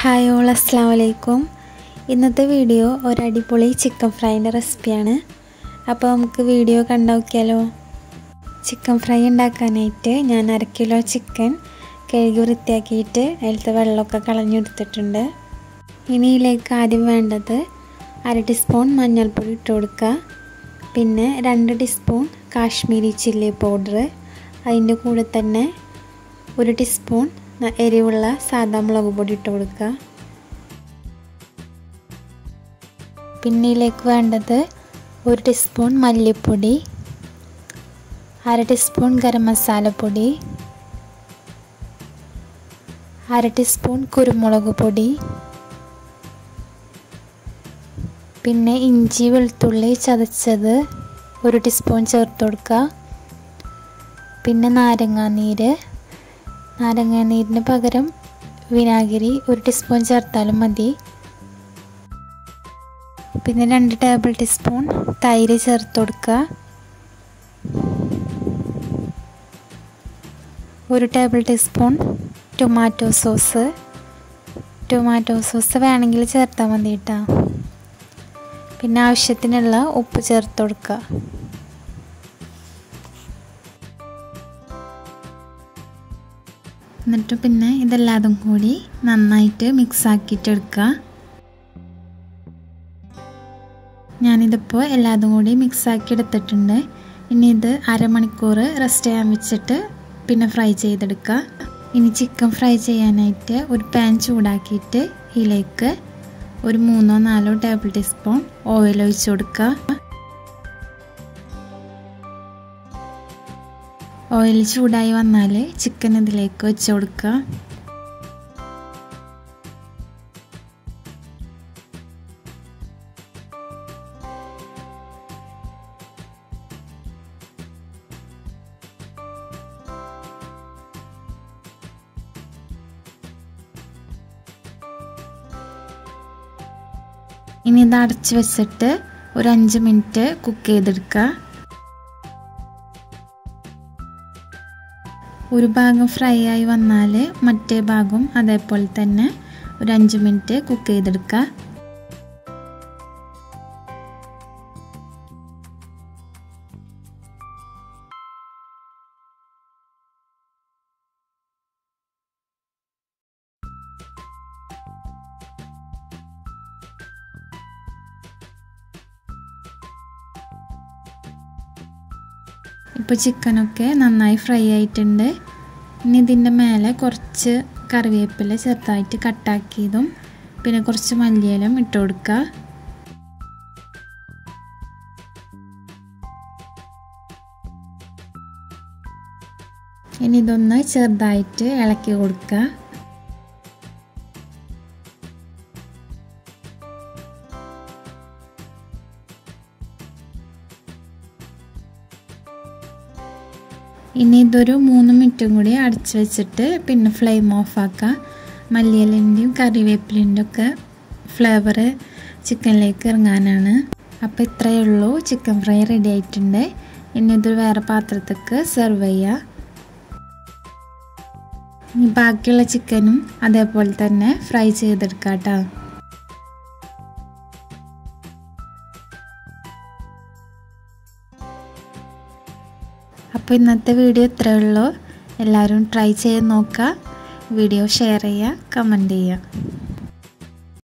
hi all അസ്സാം വലൈക്കും ഇന്നത്തെ വീഡിയോ ഒരടിപൊളി ചിക്കൻ ഫ്രൈൻ്റെ റെസിപ്പിയാണ് അപ്പോൾ നമുക്ക് വീഡിയോ കണ്ടു നോക്കിയാലോ ചിക്കൻ ഫ്രൈ ഉണ്ടാക്കാനായിട്ട് ഞാൻ അര കിലോ ചിക്കൻ കഴുകി വൃത്തിയാക്കിയിട്ട് അതിലത്തെ വെള്ളമൊക്കെ കളഞ്ഞെടുത്തിട്ടുണ്ട് ഇനി ഇതിലേക്ക് ആദ്യം വേണ്ടത് അര ടീസ്പൂൺ മഞ്ഞൾപ്പൊടി ഇട്ട് കൊടുക്കുക പിന്നെ രണ്ട് ടീസ്പൂൺ കാശ്മീരി ചില്ലി പൗഡർ അതിൻ്റെ കൂടെ തന്നെ ഒരു ടീസ്പൂൺ എരിവുള്ള സാദാ മുളക് പൊടി ഇട്ട് കൊടുക്കുക പിന്നെ ഇതിലേക്ക് വേണ്ടത് ഒരു ടീസ്പൂൺ മല്ലിപ്പൊടി അര ടീസ്പൂൺ ഗരം മസാലപ്പൊടി അര ടീസ്പൂൺ കുരുമുളക് പൊടി പിന്നെ ഇഞ്ചി വെളുത്തുള്ളി ചതച്ചത് ഒരു ടീസ്പൂൺ ചേർത്ത് കൊടുക്കുക പിന്നെ നാരങ്ങാനീര് നാരങ്ങാനീരിന് പകരം വിനാഗിരി ഒരു ടീസ്പൂൺ ചേർത്താലും മതി പിന്നെ രണ്ട് ടേബിൾ ടീസ്പൂൺ തൈര് ചേർത്ത് കൊടുക്കുക ഒരു table teaspoon tomato sauce tomato sauce വേണമെങ്കിൽ ചേർത്താൽ മതി കേട്ടോ പിന്നെ ആവശ്യത്തിനുള്ള ഉപ്പ് ചേർത്ത് കൊടുക്കുക എന്നിട്ട് പിന്നെ ഇതെല്ലാതും കൂടി നന്നായിട്ട് മിക്സ് ആക്കിയിട്ട് എടുക്കുക ഞാനിതിപ്പോൾ എല്ലാതും കൂടി മിക്സ് ആക്കി എടുത്തിട്ടുണ്ട് ഇനി ഇത് അരമണിക്കൂർ റെസ്റ്റ് ചെയ്യാൻ വെച്ചിട്ട് പിന്നെ ഫ്രൈ ചെയ്തെടുക്കുക ഇനി ചിക്കൻ ഫ്രൈ ചെയ്യാനായിട്ട് ഒരു പാൻ ചൂടാക്കിയിട്ട് ഇതിലേക്ക് ഒരു മൂന്നോ നാലോ ടേബിൾ ടീസ്പൂൺ ഓയിൽ ഒഴിച്ച് കൊടുക്കുക ഓയിൽ ചൂടായി വന്നാൽ ചിക്കൻ ഇതിലേക്ക് വെച്ച് കൊടുക്കുക ഇനി ഇത് അടച്ച് വെച്ചിട്ട് ഒരു അഞ്ച് മിനിറ്റ് കുക്ക് ചെയ്തെടുക്കുക ഒരു ഭാഗം ഫ്രൈ ആയി വന്നാൽ മറ്റേ ഭാഗം അതേപോലെ തന്നെ ഒരു അഞ്ച് മിനിറ്റ് കുക്ക് ചെയ്തെടുക്കുക ഇപ്പോൾ ചിക്കനൊക്കെ നന്നായി ഫ്രൈ ആയിട്ടുണ്ട് ഇനി ഇതിൻ്റെ മേലെ കുറച്ച് കറിവേപ്പില ചെറുതായിട്ട് കട്ടാക്കിയതും പിന്നെ കുറച്ച് മല്ലിയിലും ഇട്ട് കൊടുക്കുക ഇനി ഇതൊന്ന് ചെറുതായിട്ട് ഇളക്കി കൊടുക്കുക ഇനി ഇതൊരു മൂന്ന് മിനിറ്റും കൂടി അടച്ച് വെച്ചിട്ട് പിന്നെ ഫ്ലെയിം ഓഫ് ആക്കുക മല്ലിയിലിൻ്റെയും കറിവേപ്പിലിൻ്റെ ഒക്കെ ഫ്ലേവർ ചിക്കനിലേക്ക് ഇറങ്ങാനാണ് അപ്പോൾ ഇത്രയേ ഉള്ളൂ ചിക്കൻ ഫ്രൈ റെഡി ആയിട്ടുണ്ട് ഇനി ഇത് വേറെ പാത്രത്തേക്ക് സെർവ് ചെയ്യുക ഇനി ബാക്കിയുള്ള ചിക്കനും അതേപോലെ തന്നെ ഫ്രൈ ചെയ്തെടുക്കാം കേട്ടോ അപ്പോൾ ഇന്നത്തെ വീഡിയോ ഇത്രയേ ഉള്ളൂ എല്ലാവരും ട്രൈ ചെയ്ത് നോക്കുക വീഡിയോ ഷെയർ ചെയ്യുക കമൻറ്റ് ചെയ്യുക